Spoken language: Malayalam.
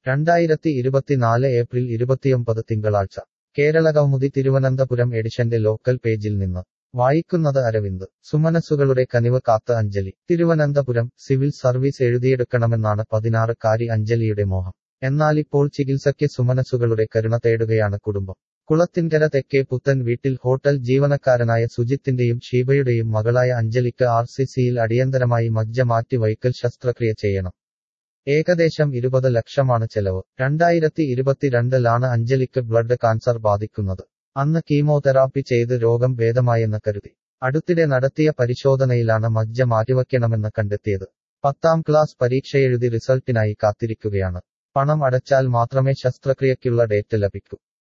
രണ്ടായിരത്തി ഇരുപത്തിനാല് ഏപ്രിൽ ഇരുപത്തിയൊമ്പത് തിങ്കളാഴ്ച കേരളകൗമുദി തിരുവനന്തപുരം എഡിഷന്റെ ലോക്കൽ പേജിൽ നിന്ന് വായിക്കുന്നത് അരവിന്ദ് സുമനസ്സുകളുടെ കനിവ് കാത്ത അഞ്ജലി തിരുവനന്തപുരം സിവിൽ സർവീസ് എഴുതിയെടുക്കണമെന്നാണ് പതിനാറുകാരി അഞ്ജലിയുടെ മോഹം എന്നാലിപ്പോൾ ചികിത്സയ്ക്ക് സുമനസ്സുകളുടെ കരുണ തേടുകയാണ് കുടുംബം കുളത്തിൻകര തെക്കേ പുത്തൻ വീട്ടിൽ ഹോട്ടൽ ജീവനക്കാരനായ സുജിത്തിന്റെയും ഷീബയുടെയും മകളായ അഞ്ജലിക്ക് ആർ സി സിയിൽ അടിയന്തരമായി മജ്ജ മാറ്റി വൈക്കൽ ശസ്ത്രക്രിയ ചെയ്യണം ഏകദേശം ഇരുപത് ലക്ഷമാണ് ചെലവ് രണ്ടായിരത്തി ഇരുപത്തിരണ്ടിലാണ് അഞ്ജലിക്ക് ബ്ലഡ് കാൻസർ ബാധിക്കുന്നത് അന്ന് കീമോതെറാപ്പി ചെയ്ത് രോഗം ഭേദമായെന്ന് കരുതി അടുത്തിടെ നടത്തിയ പരിശോധനയിലാണ് മജ്ജ മാറ്റിവയ്ക്കണമെന്ന് കണ്ടെത്തിയത് പത്താം ക്ലാസ് പരീക്ഷയെഴുതി റിസൾട്ടിനായി കാത്തിരിക്കുകയാണ് പണം അടച്ചാൽ മാത്രമേ ശസ്ത്രക്രിയയ്ക്കുള്ള ഡേറ്റ് ലഭിക്കൂ